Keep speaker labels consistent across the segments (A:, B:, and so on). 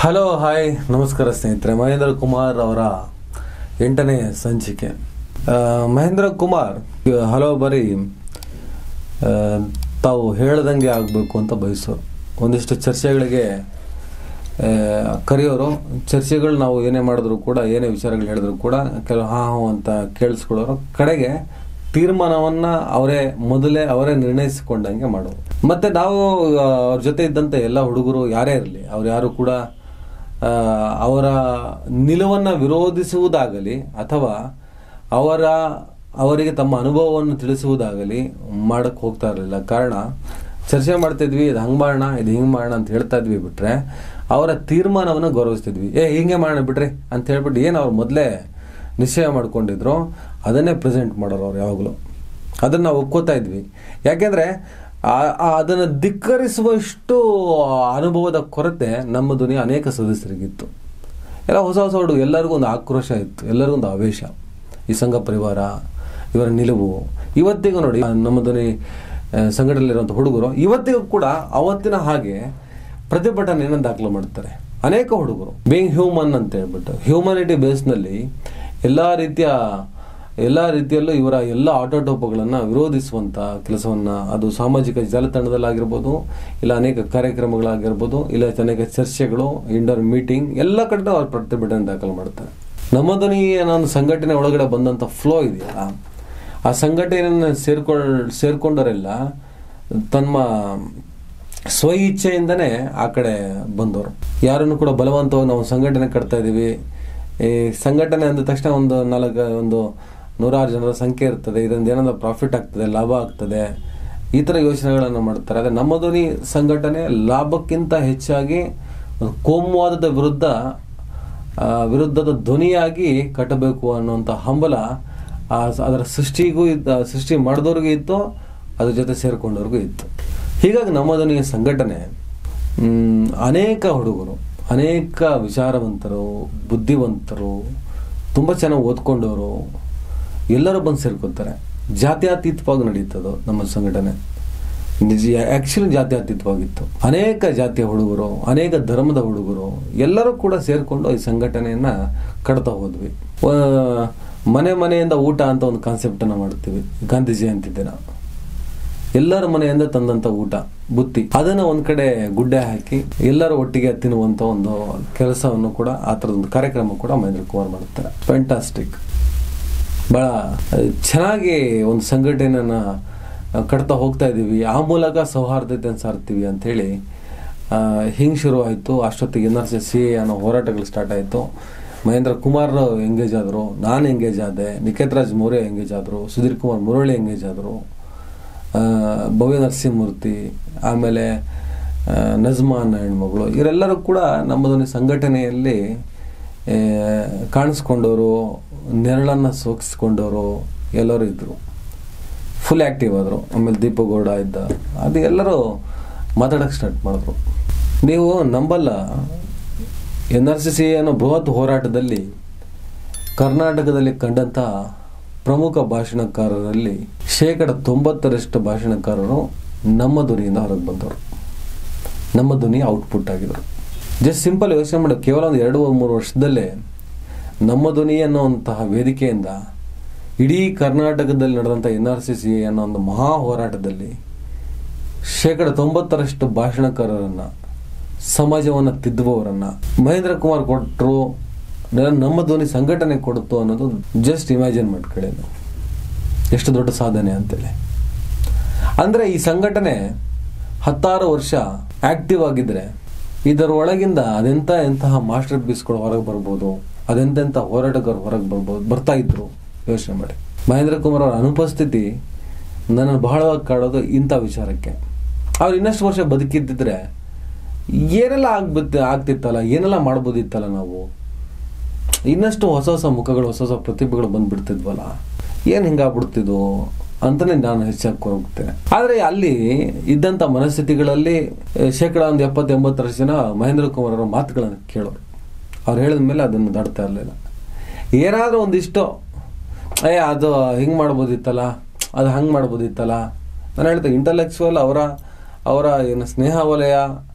A: hello hi ನಮಸ್ಕಾರ ಸ್ನೇಹಿತರೆ ಮಹೇಂದ್ರ ಕುಮಾರ್ ಅವರ ಎಂಟನೇ ಸಂಚಿಕೆ ಆ, ಮಹೇಂದ್ರ ಕುಮಾರ್ ಈಗ ಹಲವು ಬಾರಿ ಆ, ತಾವು ಹೇಳ್ದಂಗೆ ಆಗಬೇಕು ಅಂತ ಬಯಸೋರು ಒಂದಿಷ್ಟು ಚರ್ಚೆಗಳಿಗೆ ಆ, ಕರೆಯೋರು ಚರ್ಚೆಗಳು ನಾವು ಏನೇ ಮಾಡಿದ್ರು ಕೂಡ ಏನೇ ವಿಚಾರಗಳು ಹೇಳಿದ್ರು ಕೂಡ ಕೆಲವು ಹಾ ಹೂ ಅಂತ ಕೇಳಿಸ್ಕೊಳ್ಳೋರು ಕಡೆಗೆ ತೀರ್ಮಾನವನ್ನ ಅವರೇ ಮೊದಲೇ ಅವರೇ ನಿರ್ಣಯಿಸಿಕೊಂಡಂಗೆ ಮಾಡೋರು ಮತ್ತೆ ನಾವು ಆ, ಅವ್ರ ಜೊತೆ ಇದ್ದಂತ ಎಲ್ಲ ಹುಡುಗರು ಯಾರೇ ಇರಲಿ ಅವ್ರು ಯಾರು ಕೂಡ ಆ, ಅವರ ನಿಲುವನ್ನ ವಿರೋಧಿಸುವುದಾಗಲಿ ಅಥವಾ ಅವರ ಅವರಿಗೆ ತಮ್ಮ ಅನುಭವವನ್ನು ತಿಳಿಸುವುದಾಗಲಿ ಮಾಡಕ್ ಹೋಗ್ತಾ ಇರಲಿಲ್ಲ ಕಾರಣ ಚರ್ಚೆ ಮಾಡ್ತಿದ್ವಿ ಇದು ಹಂಗ್ ಮಾಡೋಣ ಇದು ಹಿಂಗ್ ಮಾಡೋಣ ಅಂತ ಹೇಳ್ತಾ ಇದ್ವಿ ಬಿಟ್ರೆ ಅವರ ತೀರ್ಮಾನವನ್ನು ಗೌರವಿಸ್ತಿದ್ವಿ ಏ ಹಿಂಗೆ ಮಾಡೋಣ ಬಿಡ್ರಿ ಅಂತ ಹೇಳ್ಬಿಟ್ಟು ಏನು ಅವ್ರು ಮೊದಲೇ ನಿಶ್ಚಯ ಮಾಡ್ಕೊಂಡಿದ್ರು ಅದನ್ನೇ ಪ್ರೆಸೆಂಟ್ ಮಾಡೋರು ಅವ್ರು ಯಾವಾಗಲೂ ಅದನ್ನ ನಾವು ಒಪ್ಕೋತಾ ಇದ್ವಿ ಯಾಕೆಂದ್ರೆ ಆ- ಆ ಅದನ್ನು ಧಿಕ್ಕರಿಸುವಷ್ಟು ಅನುಭವದ ಕೊರತೆ ನಮ್ಮ ಧ್ವನಿ ಅನೇಕ ಸದಸ್ಯರಿಗಿತ್ತು ಎಲ್ಲ ಹೊಸ ಹೊಸ ಹುಡುಗ ಎಲ್ಲರಿಗೂ ಒಂದು ಆಕ್ರೋಶ ಇತ್ತು ಎಲ್ಲರಿಗೂ ಒಂದು ಆವೇಶ ಈ ಸಂಘ ಪರಿವಾರ ಇವರ ನಿಲುವು ಇವತ್ತಿಗೂ ನೋಡಿ ನಮ್ಮ ಧ್ವನಿ ಆ, ಸಂಘಟನೆಯಲ್ಲಿರುವಂಥ ಹುಡುಗರು ಇವತ್ತಿಗೂ ಕೂಡ ಅವತ್ತಿನ ಹಾಗೆ ಪ್ರತಿಭಟನೆಯನ್ನು ದಾಖಲು ಮಾಡ್ತಾರೆ ಅನೇಕ ಹುಡುಗರು ಬೀಯಿಂಗ್ ಹ್ಯೂಮನ್ ಅಂತ ಹೇಳ್ಬಿಟ್ಟು ಹ್ಯೂಮನಿಟಿ ಬೇಸ್ನಲ್ಲಿ ಎಲ್ಲ ರೀತಿಯ ಎಲ್ಲ ರೀತಿಯಲ್ಲೂ ಇವರ ಎಲ್ಲ ಆಟೋಟೋಪಗಳನ್ನು ವಿರೋಧಿಸುವಂತ ಕೆಲಸವನ್ನ ಅದು ಸಾಮಾಜಿಕ ಜಾಲತಾಣದಲ್ಲಾಗಿರ್ಬೋದು ಇಲ್ಲ ಅನೇಕ ಕಾರ್ಯಕ್ರಮಗಳಾಗಿರ್ಬೋದು ಇಲ್ಲ ಅನೇಕ ಚರ್ಚೆಗಳು ಇಂಡೋರ್ ಮೀಟಿಂಗ್ ಎಲ್ಲ ಕಡೆ ಅವ್ರು ಪ್ರತಿಭಟನೆ ದಾಖಲು ಮಾಡ್ತಾರೆ ನಮ್ಮ ಧ್ವನಿ ನಾನು ಸಂಘಟನೆ ಒಳಗಡೆ ಬಂದಂತ ಫ್ಲೋ ಇದೆಯಲ್ಲ ಆ ಸಂಘಟನೆಯನ್ನು ಸೇರ್ಕೊಳ್ ಸೇರ್ಕೊಂಡವರೆಲ್ಲ ತಮ್ಮ ಸ್ವ ಇಚ್ಛೆಯಿಂದನೇ ಆ ಕಡೆ ಬಂದವರು ಯಾರನ್ನು ಕೂಡ ಬಲವಂತವಾಗಿ ನಾವು ಸಂಘಟನೆ ಕಟ್ತಾ ಇದೀವಿ ಈ ಸಂಘಟನೆ ಅಂದ ತಕ್ಷಣ ಒಂದು ನಾಲ್ಕು ಒಂದು ನೂರಾರು ಜನರ ಸಂಖ್ಯೆ ಇರ್ತದೆ ಇದರಿಂದ ಏನಾದ್ರು ಪ್ರಾಫಿಟ್ ಆಗ್ತದೆ ಲಾಭ ಆಗ್ತದೆ ಈ ಥರ ಯೋಚನೆಗಳನ್ನು ಮಾಡ್ತಾರೆ ಆದರೆ ನಮ್ಮ ಧ್ವನಿ ಸಂಘಟನೆ ಲಾಭಕ್ಕಿಂತ ಹೆಚ್ಚಾಗಿ ಒಂದು ಕೋಮುವಾದದ ವಿರುದ್ಧ ಆ, ವಿರುದ್ಧದ ಧ್ವನಿಯಾಗಿ ಕಟ್ಟಬೇಕು ಅನ್ನುವಂಥ ಹಂಬಲ ಆ ಸ- ಅದರ ಸೃಷ್ಟಿಗೂ ಇದ್ದ ಸೃಷ್ಟಿ ಮಾಡಿದವ್ರಿಗೂ ಇತ್ತು ಅದ್ರ ಜೊತೆ ಸೇರ್ಕೊಂಡವ್ರಿಗೂ ಇತ್ತು ಹೀಗಾಗಿ ನಮ್ಮ ಧ್ವನಿಯ ಸಂಘಟನೆ ಮ್, ಅನೇಕ ಹುಡುಗರು ಅನೇಕ ವಿಚಾರವಂತರು ಬುದ್ಧಿವಂತರು ತುಂಬ ಚೆನ್ನಾಗಿ ಓದ್ಕೊಂಡವರು ಎಲ್ಲರೂ ಬಂದು ಸೇರ್ಕೊತಾರೆ ಜಾತ್ಯತೀತವಾಗಿ ನಡೀತದು ನಮ್ಮ ಸಂಘಟನೆ ನಿಜ ಆಕ್ಚುಲಿ ಜಾತ್ಯತೀತವಾಗಿತ್ತು ಅನೇಕ ಜಾತಿಯ ಹುಡುಗರು ಅನೇಕ ಧರ್ಮದ ಹುಡುಗರು ಎಲ್ಲರೂ ಕೂಡ ಸೇರ್ಕೊಂಡು ಈ ಸಂಘಟನೆಯನ್ನ ಕಟ್ತಾ ಹೋದ್ವಿ ಆ, ಮನೆ ಮನೆಯಿಂದ ಊಟ ಅಂತ ಒಂದು ಕಾನ್ಸೆಪ್ಟ್ ಅನ್ನ ಮಾಡ್ತೀವಿ ಗಾಂಧಿ ಜಯಂತಿ ದಿನ ಎಲ್ಲರ ಮನೆಯಿಂದ ತಂದಂತ ಊಟ ಬುತ್ತಿ ಅದನ್ನ ಒಂದ್ ಕಡೆ ಗುಡ್ಡೆ ಹಾಕಿ ಎಲ್ಲರೂ ಒಟ್ಟಿಗೆ ತಿನ್ನುವಂತ ಒಂದು ಕೆಲಸವನ್ನು ಕೂಡ ಆ ಥರದ ಒಂದು ಕಾರ್ಯಕ್ರಮ ಕೂಡ ಮಹೇಂದ್ರ ಕುಮಾರ್ ಮಾಡುತ್ತಾರೆ ಫ್ಯಾಂಟಾಸ್ಟಿಕ್ ಬಹಳ ಚೆನ್ನಾಗಿ ಒಂದು ಸಂಘಟನೆಯನ್ನ ಕಟ್ತಾ ಹೋಗ್ತಾ ಇದೀವಿ ಆ ಮೂಲಕ ಸೌಹಾರ್ದತೆಯನ್ನು ಸಾರ್ತೀವಿ ಅಂತ ಹೇಳಿ ಹಿಂಗೆ ಶುರುವಾಯಿತು ಅಷ್ಟೊತ್ತಿಗೆ ಎನ್ ಆರ್ ಸಿ ಸಿ ಅನ್ನೋ ಹೋರಾಟಗಳು ಸ್ಟಾರ್ಟ್ ಆಯಿತು ಮಹೇಂದ್ರ ಕುಮಾರ್ ಎಂಗೇಜ್ ಆದರು ನಾನು ಎಂಗೇಜ್ ಆದೆ ನಿಖೇತ್ ರಾಜ್ ಮೌರ್ಯ ಎಂಗೇಜ್ ಆದರು ಸುಧೀರ್ ಕುಮಾರ್ ಮುರಳಿ ಎಂಗೇಜ್ ಆದರು ಭವ್ಯ ನರಸಿಂಹಮೂರ್ತಿ ಆಮೇಲೆ ಆ, ನಜ್ಮಾ ಅನ್ನೋ ಹೆಣ್ಮಗಳು ಇವರೆಲ್ಲರೂ ಕೂಡ ನಮ್ಮದೊಂದು ಸಂಘಟನೆಯಲ್ಲಿ ಆ, ಕಾಣಿಸ್ಕೊಂಡವರು ನೆರಳನ್ನು ಸೋಕಿಸ್ಕೊಂಡವರು ಎಲ್ಲರೂ ಇದ್ದರು ಫುಲ್ ಆ್ಯಕ್ಟಿವ್ ಆದರು ಆಮೇಲೆ ದೀಪಗೌಡ ಇದ್ದ ಅದು ಎಲ್ಲರೂ ಮಾತಾಡೋಕ್ಕೆ ಸ್ಟಾರ್ಟ್ ಮಾಡಿದ್ರು ನೀವು ನಂಬಲ್ಲ ಎನ್ ಆರ್ ಸಿ ಸಿ ಅನ್ನೋ ಬೃಹತ್ ಹೋರಾಟದಲ್ಲಿ ಕರ್ನಾಟಕದಲ್ಲಿ ಕಂಡಂಥ ಪ್ರಮುಖ ಭಾಷಣಕಾರರಲ್ಲಿ ಶೇಕಡ ತೊಂಬತ್ತರಷ್ಟು ಭಾಷಣಕಾರರು ನಮ್ಮ ಧ್ವನಿಯಿಂದ ಹೊರಗೆ ಬಂದವರು ನಮ್ಮ ಧ್ವನಿ ಔಟ್ಪುಟ್ ಆಗಿದ್ರು ಜಸ್ಟ್ ಸಿಂಪಲ್ ಯೋಚನೆ ಮಾಡಿ ಕೇವಲ ಒಂದು ಎರಡು ಮೂರು ವರ್ಷದಲ್ಲೇ ನಮ್ಮ ಧ್ವನಿ ಅನ್ನುವಂತಹ ವೇದಿಕೆಯಿಂದ ಇಡೀ ಕರ್ನಾಟಕದಲ್ಲಿ ನಡೆದಂಥ ಎನ್ ಆರ್ ಸಿ ಸಿ ಅನ್ನೋ ಒಂದು ಮಹಾ ಹೋರಾಟದಲ್ಲಿ ಶೇಕಡ ತೊಂಬತ್ತರಷ್ಟು ಭಾಷಣಕಾರರನ್ನ ಸಮಾಜವನ್ನು ತಿದ್ದುವವರನ್ನ ಮಹೇಂದ್ರ ಕುಮಾರ್ ಕೊಟ್ಟರು ನಮ್ಮ ಧ್ವನಿ ಸಂಘಟನೆ ಕೊಡುತ್ತೋ ಅನ್ನೋದು ಜಸ್ಟ್ ಇಮ್ಯಾಜಿನ್ ಮಾಡ್ಕೊಳ್ಳಿ ನಾವು ಎಷ್ಟು ದೊಡ್ಡ ಸಾಧನೆ ಅಂತೇಳಿ ಅಂದ್ರೆ ಈ ಸಂಘಟನೆ ಹತ್ತಾರು ವರ್ಷ ಆಕ್ಟಿವ್ ಆಗಿದ್ರೆ ಇದರ ಒಳಗಿಂದ ಅದೆಂತ ಎಂತಹ ಮಾಸ್ಟರ್ ಪೀಸ್ಗಳು ಹೊರಗೆ ಬರ್ಬೋದು ಅದೆಂತೆಂಥ ಹೋರಾಟಗಾರರು ಹೊರಗೆ ಬರ್ಬೋದು ಬರ್ತಾ ಇದ್ರು ಯೋಚನೆ ಮಾಡಿ ಮಹೇಂದ್ರ ಕುಮಾರ್ ಅವರ ಅನುಪಸ್ಥಿತಿ ನನ್ನನ್ನು ಬಹಳವಾಗಿ ಕಾಡೋದು ಇಂಥ ವಿಚಾರಕ್ಕೆ ಅವ್ರು ಇನ್ನಷ್ಟು ವರ್ಷ ಬದುಕಿದ್ದಿದ್ರೆ ಏನೆಲ್ಲ ಆಗ್ಬಿತ್ತು ಆಗ್ತಿತ್ತಲ್ಲ ಏನೆಲ್ಲ ಮಾಡ್ಬೋದಿತ್ತಲ್ಲ ನಾವು ಇನ್ನಷ್ಟು ಹೊಸ ಹೊಸ ಮುಖಗಳು ಹೊಸ ಹೊಸ ಪ್ರತಿಭೆಗಳು ಬಂದ್ಬಿಡ್ತಿದ್ವಲ್ಲ ಏನ್ ಹಿಂಗಾಗ್ಬಿಡ್ತಿದ್ವು ಅಂತಾನೆ ನಾನು ಹೆಚ್ಚಾಗಿ ಹೋಗ್ತೇನೆ ಆದ್ರೆ ಅಲ್ಲಿ ಇದ್ದಂತ ಮನಸ್ಥಿತಿಗಳಲ್ಲಿ ಆ, ಶೇಕಡ ಒಂದು ಎಪ್ಪತ್ತು ಎಂಬತ್ತರಷ್ಟು ಜನ ಮಹೇಂದ್ರ ಕುಮಾರ್ ಅವರ ಮಾತುಗಳನ್ನು ಕೇಳೋರು ಅವ್ರು ಹೇಳಿದ ಮೇಲೆ ಅದನ್ನು ದಾಟ್ತಾ ಇರಲಿಲ್ಲ ಏನಾದ್ರೂ ಒಂದಿಷ್ಟು ಏ ಅದು ಹಿಂಗ್ ಮಾಡ್ಬೋದಿತ್ತಲ್ಲ ಅದು ಹಂಗ್ ಮಾಡ್ಬೋದಿತ್ತಲ್ಲ ನಾನು ಹೇಳ್ತೆ ಇಂಟಲೆಕ್ಚುವಲ್ ಅವರ ಅವರ ಏನು ಸ್ನೇಹ ವಲಯ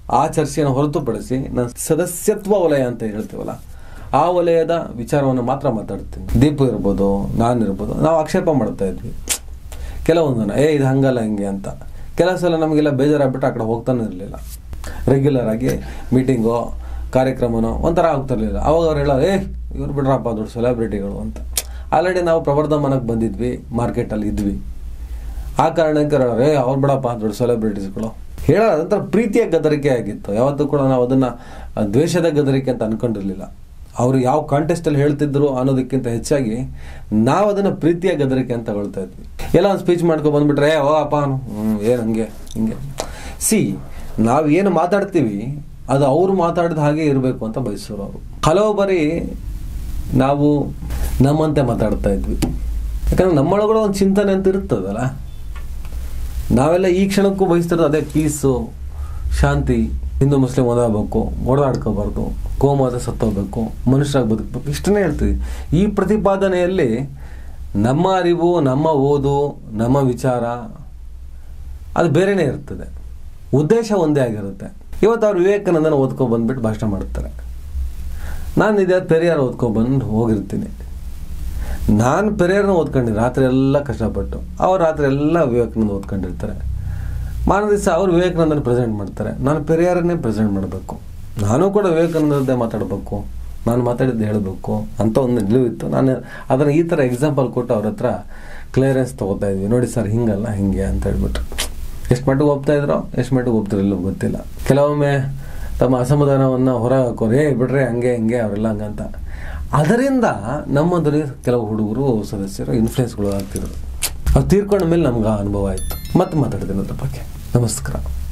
A: ಆ ಚರ್ಚೆಯನ್ನು ಹೊರತುಪಡಿಸಿ ನಾನು ಸದಸ್ಯತ್ವ ವಲಯ ಅಂತ ಹೇಳ್ತೀವಲ್ಲ ಆ ವಲಯದ ವಿಚಾರವನ್ನು ಮಾತ್ರ ಮಾತಾಡ್ತೀನಿ ದೀಪು ಇರ್ಬೋದು ನಾನು ಇರ್ಬೋದು ನಾವು ಆಕ್ಷೇಪ ಮಾಡ್ತಾ ಇದ್ವಿ ಕೆಲವೊಂದನ್ನ ಏ ಇದು ಹಂಗಲ್ಲ ಹಿಂಗೆ ಅಂತ ಕೆಲವು ಸಲ ನಮಗೆಲ್ಲ ಬೇಜಾರಾಗ್ಬಿಟ್ಟು ಆ ಕಡೆ ಹೋಗ್ತಾನೆ ಇರಲಿಲ್ಲ ರೆಗ್ಯುಲರ್ ಆಗಿ ಮೀಟಿಂಗೋ ಕಾರ್ಯಕ್ರಮನೋ ಒಂಥರ ಆಗ್ತಿರ್ಲಿಲ್ಲ ಅವಾಗ ಅವ್ರು ಹೇಳೋ ಏ ಇವ್ರು ಬಿಡ್ರಪ್ಪ ದೊಡ್ಡ ಸೆಲೆಬ್ರಿಟಿಗಳು ಅಂತ ಆಲ್ರೆಡಿ ನಾವು ಪ್ರವರ್ಧಮಾನಕ್ಕೆ ಬಂದಿದ್ವಿ ಮಾರ್ಕೆಟಲ್ಲಿ ಇದ್ವಿ ಆ ಕಾರಣಕ್ಕೆ ಅವ್ರು ಹೇಳೋರು, ಏ ಅವ್ರು ಬಿಡಪ್ಪ ದೊಡ್ಡ ಸೆಲೆಬ್ರಿಟೀಸ್ಗಳು ಹೇಳೋ ಅದೊಂಥರ ಪ್ರೀತಿಯ ಗದರಿಕೆ ಆಗಿತ್ತು ಯಾವತ್ತೂ ಕೂಡ ನಾವು ಅದನ್ನ ಆ, ದ್ವೇಷದ ಗದರಿಕೆ ಅಂತ ಅನ್ಕೊಂಡಿರ್ಲಿಲ್ಲ ಅವರು ಯಾವ ಕಾಂಟೆಸ್ಟಲ್ಲಿ ಹೇಳ್ತಿದ್ರು ಅನ್ನೋದಕ್ಕಿಂತ ಹೆಚ್ಚಾಗಿ ನಾವು ಅದನ್ನ ಪ್ರೀತಿಯ ಗದರಿಕೆ ಅಂತ ತಗೊಳ್ತಾ ಇದ್ವಿ ಎಲ್ಲ ಒಂದು ಸ್ಪೀಚ್ ಮಾಡ್ಕೊಂಡು ಬಂದ್ಬಿಟ್ರೆ ಏ, ಓ ಅಪ್ಪ ಹ್ಮ್, ಏನ್ ಹಂಗೆ ಹಿಂಗೆ ಸಿ ನಾವು ಏನು ಮಾತಾಡ್ತೀವಿ ಅದು ಅವ್ರು ಮಾತಾಡಿದ ಹಾಗೆ ಇರಬೇಕು ಅಂತ ಬಯಸೋರು ಅವರು ಹಲವು ಬಾರಿ ನಾವು ನಮ್ಮಂತೆ ಮಾತಾಡ್ತಾ ಇದ್ವಿ ಯಾಕಂದ್ರೆ ನಮ್ಮೊಳಗಡೆ ಒಂದು ಚಿಂತನೆ ಅಂತ ಇರ್ತದಲ್ಲ ನಾವೆಲ್ಲ ಈ ಕ್ಷಣಕ್ಕೂ ಬಯಸ್ತಿರೋದು ಅದೇ ಪೀಸು ಶಾಂತಿ ಹಿಂದೂ ಮುಸ್ಲಿಂ ಓದಾಗಬೇಕು ಓಡಾಡ್ಕೋಬಾರ್ದು ಗೋಮಾತೆ ಸತ್ತೋಗ್ಬೇಕು ಮನುಷ್ಯರಾಗಿ ಬದುಕಬೇಕು ಇಷ್ಟನ್ನೇ ಹೇಳ್ತೀವಿ ಈ ಪ್ರತಿಪಾದನೆಯಲ್ಲಿ ನಮ್ಮ ಅರಿವು ನಮ್ಮ ಓದು ನಮ್ಮ ವಿಚಾರ ಅದು ಬೇರೆನೇ ಇರ್ತದೆ ಉದ್ದೇಶ ಒಂದೇ ಆಗಿರುತ್ತೆ ಇವತ್ತು ಅವ್ರು ವಿವೇಕಾನಂದನ ಓದ್ಕೊ ಬಂದ್ಬಿಟ್ಟು ಭಾಷಣ ಮಾಡ್ತಾರೆ ನಾನು ಇದೇ ಪೆರಿಯಾರ್ ಓದ್ಕೊಬಂದು ಹೋಗಿರ್ತೀನಿ ನಾನು ಪೆರಿಯಾರ್ನ ಓದ್ಕೊಂಡಿನಿ ರಾತ್ರಿ ಎಲ್ಲ ಕಷ್ಟಪಟ್ಟು ಅವ್ರು ರಾತ್ರಿ ಎಲ್ಲ ವಿವೇಕಾನಂದ ಓದ್ಕೊಂಡಿರ್ತಾರೆ ಮಾರನೇ ದಿವಸ ಅವ್ರು ವಿವೇಕಾನಂದನ ಪ್ರೆಸೆಂಟ್ ಮಾಡ್ತಾರೆ ನಾನು ಪೆರಿಯಾರನ್ನೇ ಪ್ರೆಸೆಂಟ್ ಮಾಡಬೇಕು ನಾನು ಕೂಡ ವಿವೇಕಾನಂದದ್ದೇ ಮಾತಾಡಬೇಕು ನಾನು ಮಾತಾಡಿದ್ದು ಹೇಳಬೇಕು ಅಂತ ಒಂದು ನಿಲುವಿತ್ತು ನಾನು ಅದನ್ನು ಈ ಥರ ಎಕ್ಸಾಂಪಲ್ ಕೊಟ್ಟು ಅವ್ರ ಹತ್ರ ಕ್ಲಿಯರೆನ್ಸ್ ತೊಗೋತಾ ಇದ್ವಿ ನೋಡಿ ಸರ್ ಹಿಂಗಲ್ಲ ಹಿಂಗೆ ಅಂತ ಹೇಳ್ಬಿಟ್ಟು ಎಷ್ಟು ಮಟ್ಟಿಗೆ ಒಪ್ತಾ ಇದ್ರೋ ಎಷ್ಟು ಮಟ್ಟಿಗೆ ಒಪ್ತಿರಲಿಲ್ಲ ಗೊತ್ತಿಲ್ಲ ಕೆಲವೊಮ್ಮೆ ತಮ್ಮ ಅಸಮಾಧಾನವನ್ನು ಹೊರ ಹಾಕೋರು ಏ ಬಿಡ್ರೆ ಹಂಗೆ ಹಿಂಗೆ ಅವರೆಲ್ಲ ಹಂಗಂತ ಅದರಿಂದ ನಮ್ಮದ್ರಲ್ಲಿ ಕೆಲವು ಹುಡುಗರು ಸದಸ್ಯರು ಇನ್ಫ್ಲುಯೆನ್ಸ್ಗಳು ಆಗ್ತಿದ್ರು ಅವ್ರು ತೀರ್ಕೊಂಡ ಮೇಲೆ ನಮ್ಗೆ ಆ ಅನುಭವ ಆಯಿತು ಮತ್ತೆ ಮಾತಾಡ್ತೀನಿ ಅದ್ರ ಬಗ್ಗೆ ನಮಸ್ಕಾರ